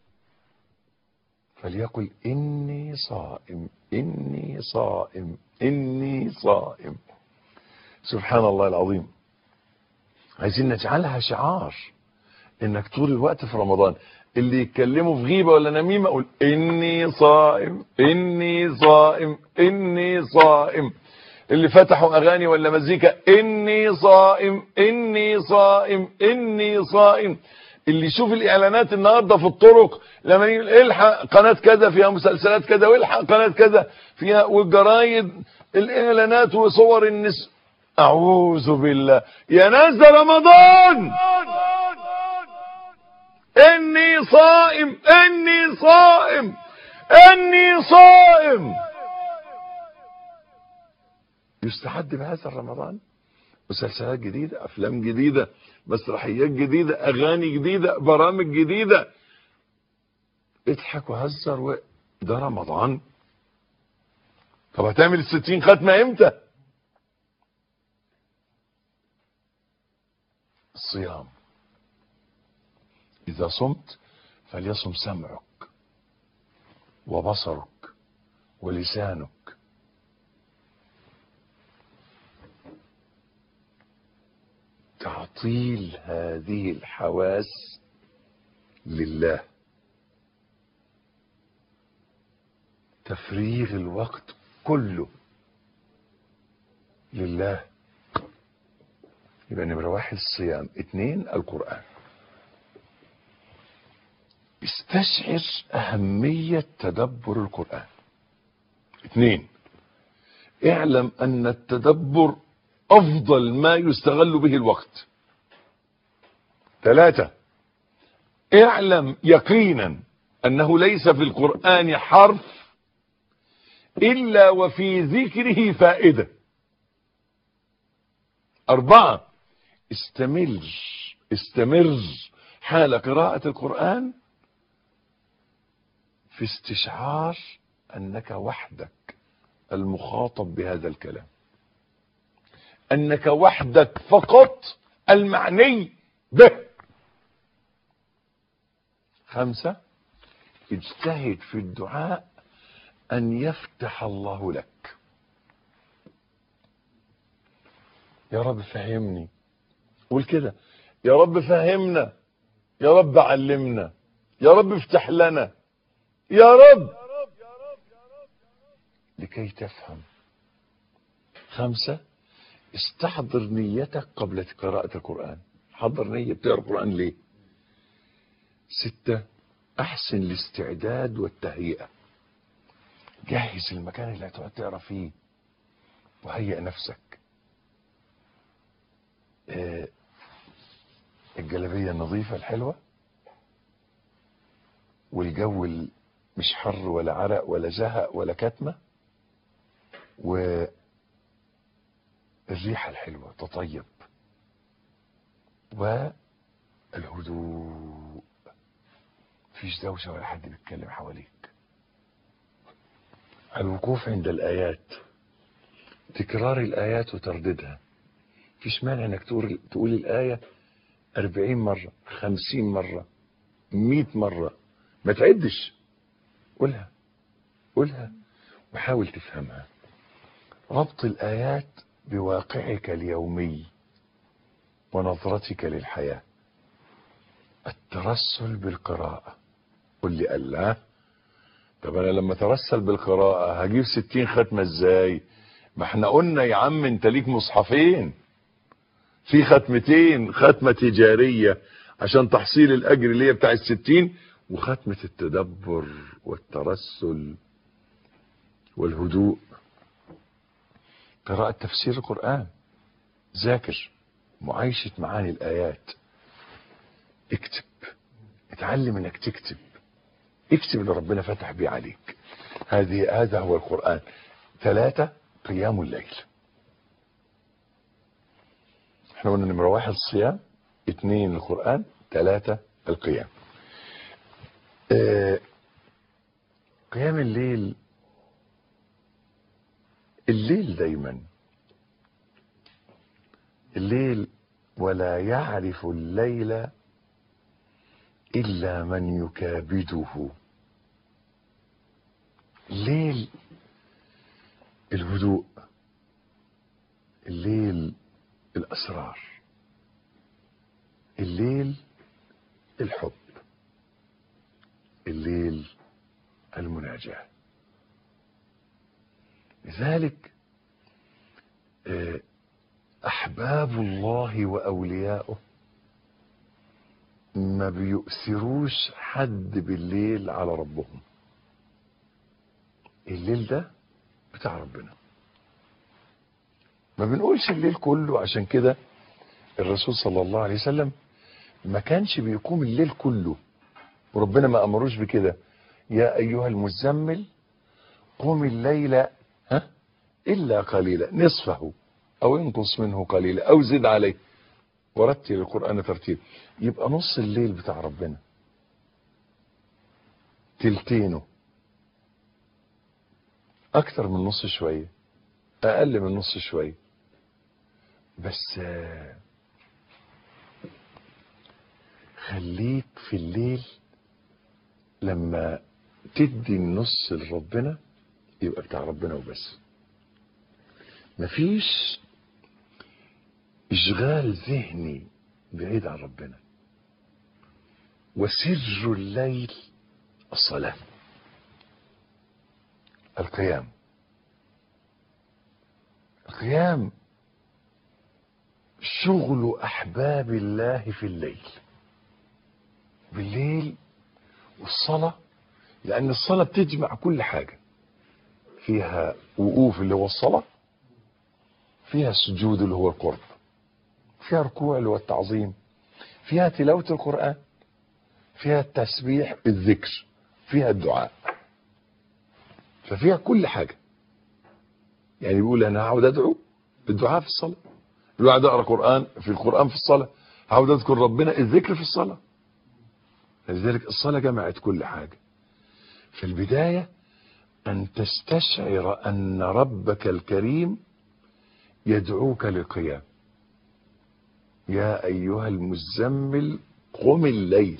C: فليقل إني صائم إني صائم إني صائم سبحان الله العظيم عايزين نجعلها شعار انك طول الوقت في رمضان اللي يتكلموا في غيبه ولا نميمه قول اني صائم اني صائم اني صائم اللي فتحوا اغاني ولا مزيكا اني صائم اني صائم اني صائم اللي يشوف الاعلانات النهارده في الطرق لما يقول الحق قناه كذا فيها مسلسلات كذا والحق قناه كذا فيها والجرايد الاعلانات وصور النساء اعوذ بالله يا ناس ده رمضان اني صائم اني صائم اني صائم يستحد بهذا رمضان مسلسلات جديدة افلام جديدة مسرحيات جديدة اغاني جديدة برامج جديدة اضحك وهزر و... ده رمضان طب هتعمل الستين ختمة امتى الصيام إذا صمت فليصم سمعك وبصرك ولسانك تعطيل هذه الحواس لله تفريغ الوقت كله لله يبقى نمرة واحد الصيام اتنين القرآن استشعر أهمية تدبر القرآن اثنين اعلم أن التدبر أفضل ما يستغل به الوقت ثلاثة اعلم يقينا أنه ليس في القرآن حرف إلا وفي ذكره فائدة أربعة استمر استمر حال قراءة القرآن في استشعار أنك وحدك المخاطب بهذا الكلام أنك وحدك فقط المعني به خمسة اجتهد في الدعاء أن يفتح الله لك يا رب فهمني قول كده يا رب فهمنا يا رب علمنا يا رب افتح لنا يا رب لكي تفهم خمسة استحضر نيتك قبل قراءة القرآن حضر نية بتقرأ القرآن ليه ستة أحسن الاستعداد والتهيئة جهز المكان اللي هتقعد تقرا فيه وهيئ نفسك آه، الجلابية النظيفة الحلوة والجو ال- مش حر ولا عرق ولا زهق ولا كتمة والريحة الحلوة تطيب والهدوء مفيش دوشة ولا حد بيتكلم حواليك الوقوف عند الآيات تكرار الآيات وترددها مفيش مانع انك تقول تقول الآية أربعين مرة خمسين مرة مئة مرة ما تعدش قولها قولها وحاول تفهمها ربط الآيات بواقعك اليومي ونظرتك للحياة الترسل بالقراءة قل لي الله طب انا لما ترسل بالقراءة هجيب ستين ختمة ازاي ما احنا قلنا يا عم انت ليك مصحفين في ختمتين ختمة تجارية عشان تحصيل الاجر اللي هي بتاع الستين وختمة التدبر والترسل والهدوء قراءة تفسير القرآن ذاكر معايشة معاني الآيات اكتب اتعلم انك تكتب اكتب اللي ربنا فتح بيه عليك هذه هذا هو القرآن ثلاثة قيام الليل احنا قلنا نمرة واحد الصيام اثنين القرآن ثلاثة القيام اه قيام الليل الليل دايما الليل ولا يعرف الليل إلا من يكابده الليل الهدوء الليل الأسرار الليل الحب الليل المناجاة لذلك آه، أحباب الله وأولياؤه ما بيؤثروش حد بالليل على ربهم الليل ده بتاع ربنا ما بنقولش الليل كله عشان كده الرسول صلى الله عليه وسلم ما كانش بيقوم الليل كله وربنا ما امروش بكده يا ايها المزمل قم الليل ها الا قليلا نصفه او انقص منه قليلا او زد عليه ورتل القرآن ترتيل يبقى نص الليل بتاع ربنا تلتينه اكتر من نص شوية اقل من نص شوية بس آه، خليك في الليل لما تدي النص لربنا يبقى بتاع ربنا وبس مفيش اشغال ذهني بعيد عن ربنا وسر الليل الصلاة القيام القيام شغل أحباب الله في الليل بالليل والصلاة لأن الصلاة بتجمع كل حاجة فيها وقوف اللي هو الصلاة فيها السجود اللي هو القرب فيها ركوع اللي هو التعظيم فيها تلاوة القرآن فيها التسبيح الذكر فيها الدعاء ففيها كل حاجة يعني بيقول أنا هقعد أدعو الدعاء في الصلاة الواحد أقرأ قرآن في القرآن في الصلاة هقعد أذكر ربنا الذكر في الصلاة لذلك الصلاة جمعت كل حاجة في البداية أن تستشعر أن ربك الكريم يدعوك للقيام يا أيها المزمل قم الليل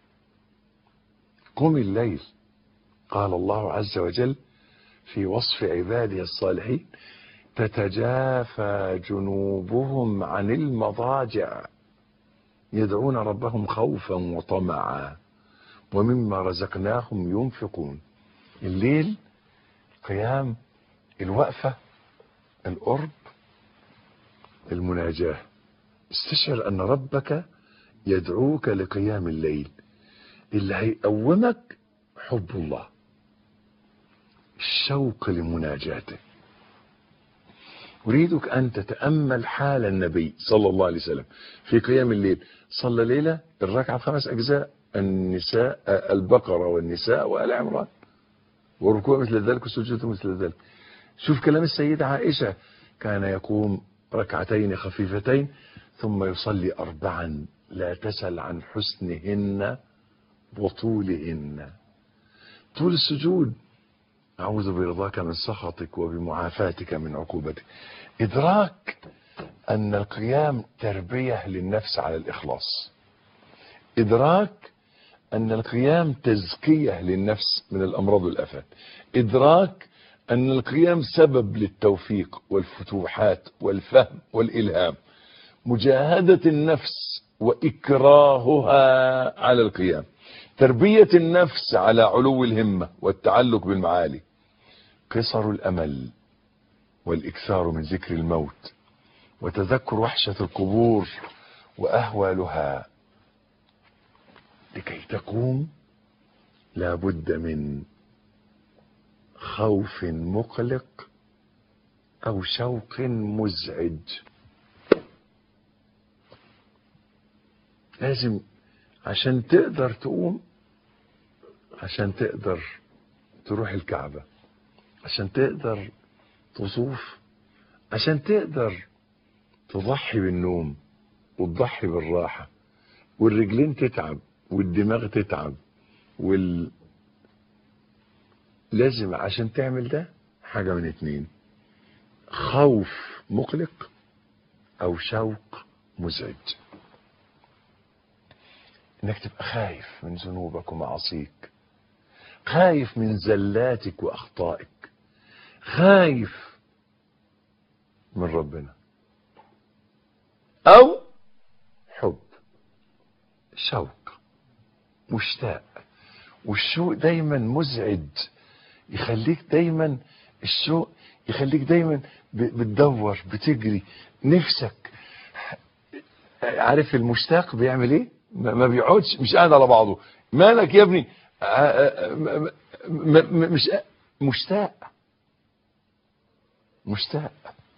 C: قم الليل قال الله عز وجل في وصف عباده الصالحين تتجافى جنوبهم عن المضاجع يدعون ربهم خوفا وطمعا ومما رزقناهم ينفقون الليل قيام الوقفة القرب المناجاة استشعر أن ربك يدعوك لقيام الليل اللي هيقومك حب الله الشوق لمناجاته أريدك أن تتأمل حال النبي صلى الله عليه وسلم في قيام الليل صلى ليلة الركعة خمس أجزاء النساء البقرة والنساء وآل عمران والركوع مثل ذلك والسجود مثل ذلك شوف كلام السيدة عائشة كان يقوم ركعتين خفيفتين ثم يصلي أربعا لا تسل عن حسنهن وطولهن طول السجود أعوذ برضاك من سخطك وبمعافاتك من عقوبتك إدراك أن القيام تربية للنفس على الإخلاص إدراك أن القيام تزكية للنفس من الأمراض والآفات إدراك أن القيام سبب للتوفيق والفتوحات والفهم والإلهام مجاهدة النفس وإكراهها على القيام تربية النفس على علو الهمة والتعلق بالمعالي قصر الأمل والإكثار من ذكر الموت وتذكر وحشة القبور وأهوالها لكي تقوم لابد من خوف مقلق أو شوق مزعج لازم عشان تقدر تقوم عشان تقدر تروح الكعبة عشان تقدر تصوف عشان تقدر تضحي بالنوم وتضحي بالراحة والرجلين تتعب والدماغ تتعب وال لازم عشان تعمل ده حاجة من اتنين خوف مقلق او شوق مزعج انك تبقى خايف من ذنوبك ومعاصيك خايف من زلاتك واخطائك خايف من ربنا او حب شوق مشتاق والشوق دايما مزعج يخليك دايما الشوق يخليك دايما بتدور بتجري نفسك عارف المشتاق بيعمل ايه ما بيقعدش مش قاعد على بعضه مالك يا ابني مش مشتاق مشتاق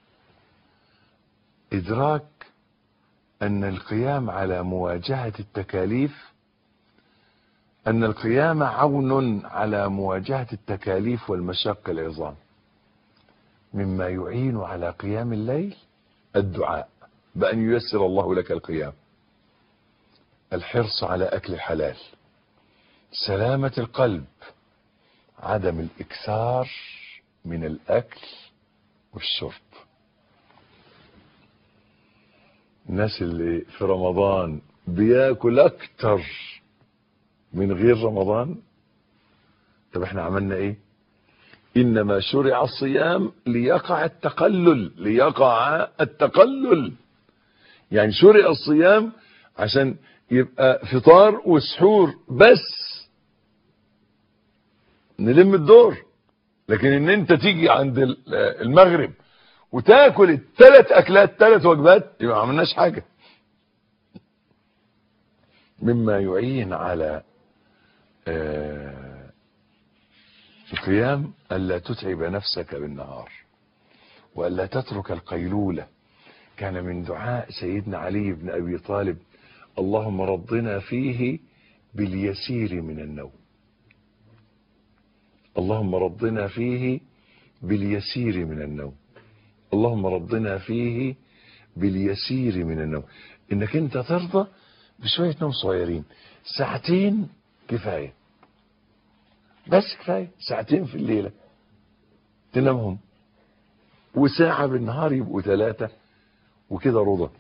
C: ادراك ان القيام على مواجهة التكاليف ان القيام عون على مواجهة التكاليف والمشاق العظام مما يعين على قيام الليل الدعاء بأن ييسر الله لك القيام الحرص على أكل الحلال سلامة القلب عدم الإكثار من الأكل والشرب الناس اللي في رمضان بياكل اكتر من غير رمضان طب احنا عملنا ايه انما شرع الصيام ليقع التقلل ليقع التقلل يعني شرع الصيام عشان يبقى فطار وسحور بس نلم الدور لكن ان انت تيجي عند ال- المغرب وتاكل الثلاث اكلات ثلاث وجبات يبقى ما عملناش حاجه مما يعين على آه، القيام الا تتعب نفسك بالنهار والا تترك القيلوله كان من دعاء سيدنا علي بن ابي طالب اللهم رضنا فيه باليسير من النوم اللهم رضنا فيه باليسير من النوم اللهم رضنا فيه باليسير من النوم انك انت ترضى بشوية نوم صغيرين ساعتين كفاية بس كفاية ساعتين في الليلة تنامهم وساعة بالنهار يبقوا ثلاثة وكده رضا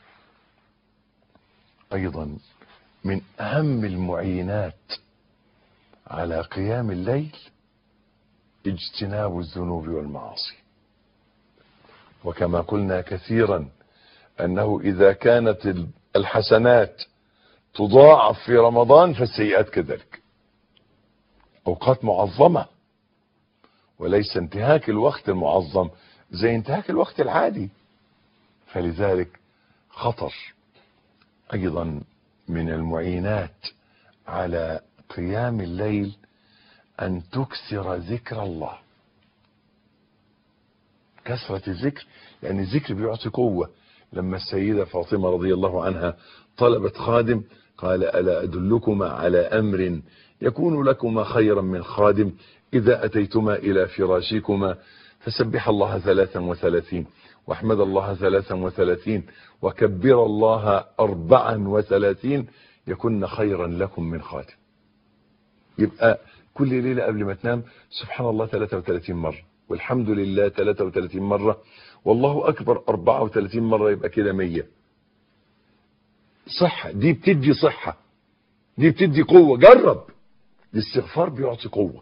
C: ايضا من اهم المعينات على قيام الليل اجتناب الذنوب والمعاصي وكما قلنا كثيرا انه اذا كانت الحسنات تضاعف في رمضان فالسيئات كذلك اوقات معظمه وليس انتهاك الوقت المعظم زي انتهاك الوقت العادي فلذلك خطر ايضا من المعينات على قيام الليل ان تكثر ذكر الله كثرة الذكر لان الذكر بيعطي قوة لما السيدة فاطمة رضي الله عنها طلبت خادم قال ألا أدلكما على أمر يكون لكما خيرا من خادم إذا أتيتما إلى فراشكما فسبح الله ثلاثا وثلاثين واحمد الله ثلاثا وثلاثين وكبر الله أربعا وثلاثين يكن خيرا لكم من خادم يبقى كل ليلة قبل ما تنام سبحان الله 33 مرة والحمد لله 33 مرة والله أكبر 34 مرة يبقى كده 100 صحة دي بتدي صحة دي بتدي قوة جرب الاستغفار بيعطي قوة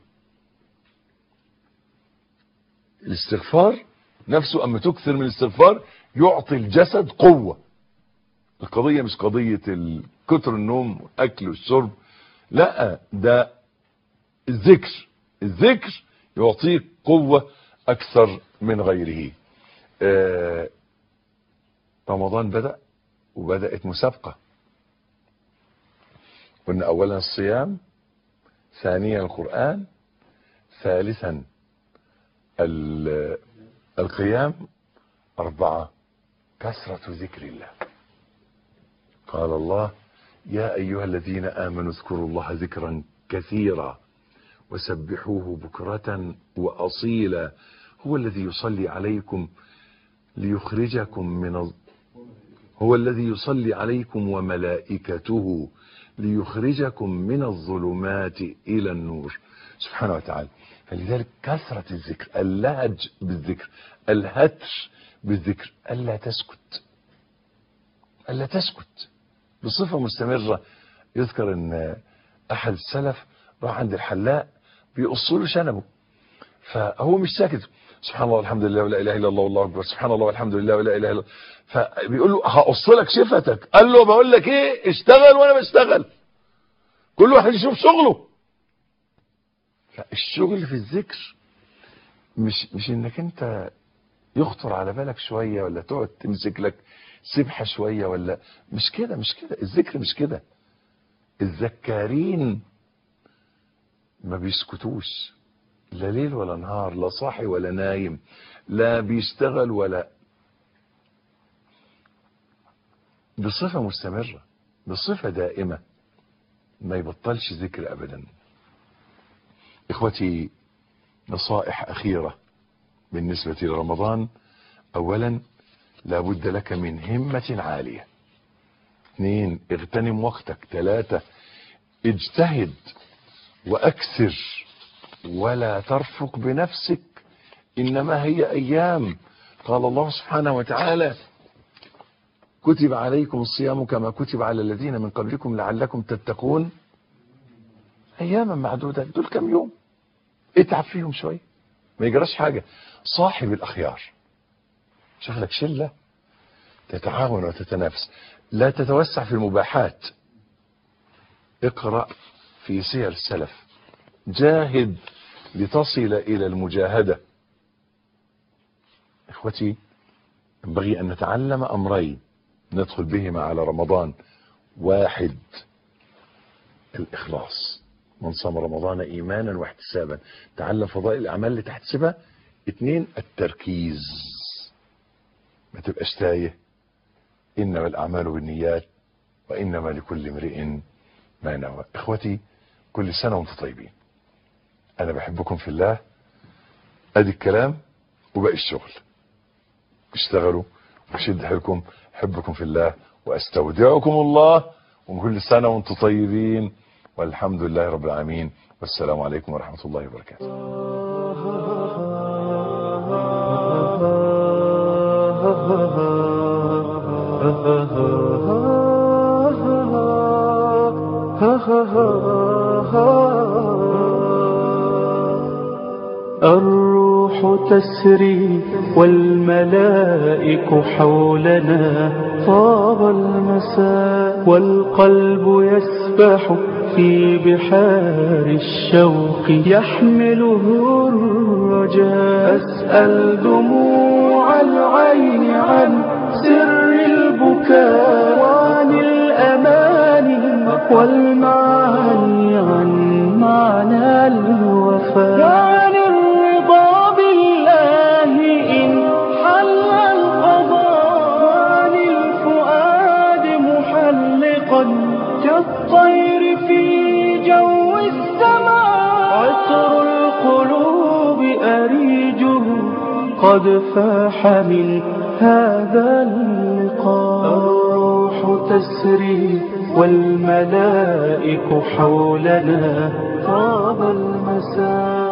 C: الاستغفار نفسه أما تكثر من الاستغفار يعطي الجسد قوة القضية مش قضية ال- كتر النوم والأكل والشرب لا ده الذكر الذكر يعطيك قوة أكثر من غيره آه، رمضان بدأ وبدأت مسابقة قلنا أولا الصيام ثانيا القرآن ثالثا ال- القيام أربعة كثرة ذكر الله قال الله يا أيها الذين آمنوا اذكروا الله ذكرا كثيرا وسبحوه بكرة وأصيلا هو الذي يصلي عليكم ليخرجكم من الظ- هو الذي يصلي عليكم وملائكته ليخرجكم من الظلمات إلى النور سبحانه وتعالى فلذلك كثرة الذكر اللهج بالذكر الهتر بالذكر ألا تسكت ألا تسكت بصفة مستمرة يذكر أن أحد السلف راح عند الحلاق بيقص له شنبه فهو مش ساكت سبحان الله والحمد لله ولا اله الا الله والله اكبر سبحان الله والحمد لله ولا اله الا الله فبيقول له هقص لك شفتك قال له بقول لك ايه اشتغل وانا بشتغل كل واحد يشوف شغله فالشغل في الذكر مش مش انك انت يخطر على بالك شويه ولا تقعد تمسك لك سبحه شويه ولا مش كده مش كده الذكر مش كده الذكارين ما بيسكتوش لا ليل ولا نهار لا صاحي ولا نايم لا بيشتغل ولا بصفة مستمرة بصفة دائمة ما يبطلش ذكر أبدا إخوتي نصائح أخيرة بالنسبة لرمضان أولا لابد لك من همة عالية اثنين اغتنم وقتك ثلاثة اجتهد وأكثر ولا ترفق بنفسك إنما هي أيام قال الله سبحانه وتعالى كتب عليكم الصيام كما كتب على الذين من قبلكم لعلكم تتقون اياما معدودة دول كم يوم اتعب فيهم شوية ما يجراش حاجة صاحب الاخيار شغلك شلة تتعاون وتتنافس لا تتوسع في المباحات اقرأ في سير السلف جاهد لتصل إلى المجاهدة إخوتي ينبغي أن نتعلم أمرين ندخل بهما على رمضان واحد الإخلاص من صام رمضان إيمانا واحتسابا تعلم فضائل الأعمال اللي تحتسبها اتنين التركيز ما تبقاش تايه إنما الأعمال بالنيات وإنما لكل امرئ ما نوى إخوتي كل سنة وانتم طيبين أنا بحبكم في الله أدي الكلام وباقي الشغل اشتغلوا وشد حيلكم حبكم في الله واستودعكم الله وكل سنة وانتم طيبين والحمد لله رب العالمين والسلام عليكم ورحمة الله وبركاته
E: الروح تسري والملائك حولنا طاب المساء والقلب يسبح في بحار الشوق يحمله الرجاء أسأل دموع العين عن سر البكاء وعن الأماني والمعاني عن معنى الوفاء وعن الرضا بالله إن حل القضاء وعن الفؤاد محلقا كالطير في جو السماء عطر القلوب أريجه قد فاح من هذا اللقاء الروح تسري والملائك حولنا طاب المساء